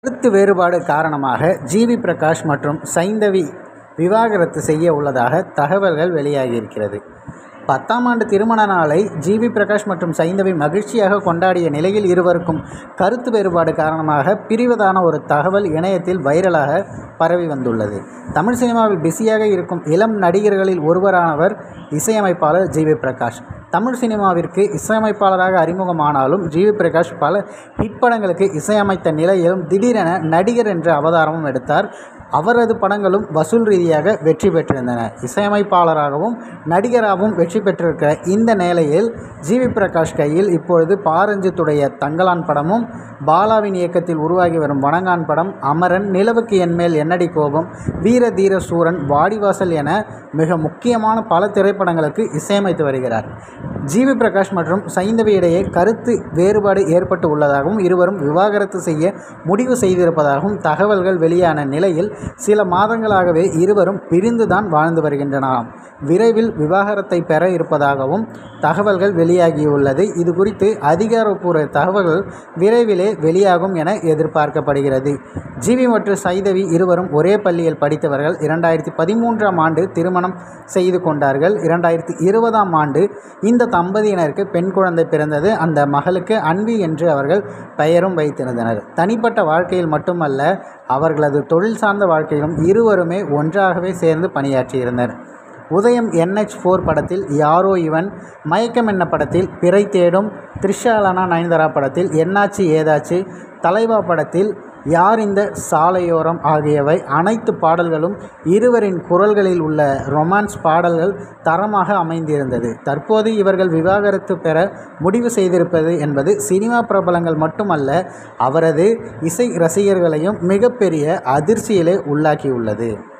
கருத்து வேறுபாடு காரணமாக ஜிவி பிரகாஷ் மற்றும் சைந்தவி விவாகரத்து செய்ய உள்ளதாக தகவல்கள் வெளியாகியிருக்கிறது பத்தாம் ஆண்டு திருமண நாளை ஜிவி பிரகாஷ் மற்றும் சைந்தவி மகிழ்ச்சியாக கொண்டாடிய நிலையில் இருவருக்கும் கருத்து வேறுபாடு காரணமாக பிரிவதான ஒரு தகவல் இணையத்தில் வைரலாக பரவி வந்துள்ளது தமிழ் சினிமாவில் பிஸியாக இருக்கும் இளம் நடிகர்களில் ஒருவரானவர் இசையமைப்பாளர் ஜிவி பிரகாஷ் தமிழ் சினிமாவிற்கு இசையமைப்பாளராக அறிமுகமானாலும் ஜிவி பிரகாஷ் பல ஹிட் படங்களுக்கு இசையமைத்த நிலையிலும் திடீரென நடிகர் என்ற அவதாரமும் எடுத்தார் அவரது படங்களும் வசூல் ரீதியாக வெற்றி பெற்றிருந்தன இசையமைப்பாளராகவும் நடிகராகவும் வெற்றி பெற்றிருக்கிற இந்த நிலையில் ஜிவி பிரகாஷ் கையில் இப்பொழுது பாரஞ்சித்துடைய தங்கலான் படமும் பாலாவின் இயக்கத்தில் உருவாகி வரும் வணங்கான் படம் அமரன் நிலவுக்கு என்மேல் என்னடி கோபம் வீர தீர சூரன் வாடிவாசல் என மிக முக்கியமான பல திரைப்படங்களுக்கு இசையமைத்து வருகிறார் ஜிவி பிரகாஷ் மற்றும் சைந்தவி இடையே கருத்து வேறுபாடு ஏற்பட்டு உள்ளதாகவும் இருவரும் விவாகரத்து செய்ய முடிவு செய்திருப்பதாகவும் தகவல்கள் வெளியான நிலையில் சில மாதங்களாகவே இருவரும் பிரிந்துதான் வாழ்ந்து வருகின்றனராம் விரைவில் விவாகரத்தை பெற இருப்பதாகவும் தகவல்கள் வெளியாகியுள்ளது இது குறித்து அதிகாரப்பூர்வ தகவல்கள் விரைவிலே வெளியாகும் என எதிர்பார்க்கப்படுகிறது ஜிவி மற்றும் சைதவி இருவரும் ஒரே பள்ளியில் படித்தவர்கள் இரண்டாயிரத்தி பதிமூன்றாம் ஆண்டு திருமணம் செய்து கொண்டார்கள் இரண்டாயிரத்தி இருபதாம் ஆண்டு இந்த தம்பதியினருக்கு பெண் குழந்தை பிறந்தது அந்த மகளுக்கு அன்பி என்று அவர்கள் பெயரும் வைத்திருந்தனர் தனிப்பட்ட வாழ்க்கையில் மட்டுமல்ல அவர்களது தொழில் சார்ந்த வாழ்க்கையிலும் இருவருமே ஒன்றாகவே சேர்ந்து பணியாற்றியிருந்தனர் உதயம் என்ஹெச் ஃபோர் படத்தில் யாரோ இவன் மயக்கம் என்ன படத்தில் பிறை தேடும் த்ரிஷாலனா நயன்தாரா படத்தில் என்னாச்சு ஏதாச்சு தலைவா படத்தில் யார் இந்த சாலையோரம் ஆகியவை அனைத்து பாடல்களும் இருவரின் குரல்களில் உள்ள ரொமான்ஸ் பாடல்கள் தரமாக அமைந்திருந்தது தற்போது இவர்கள் விவாகரத்து பெற முடிவு செய்திருப்பது என்பது சினிமா பிரபலங்கள் மட்டுமல்ல அவரது இசை ரசிகர்களையும் மிகப்பெரிய அதிர்ச்சியிலே உள்ளாக்கியுள்ளது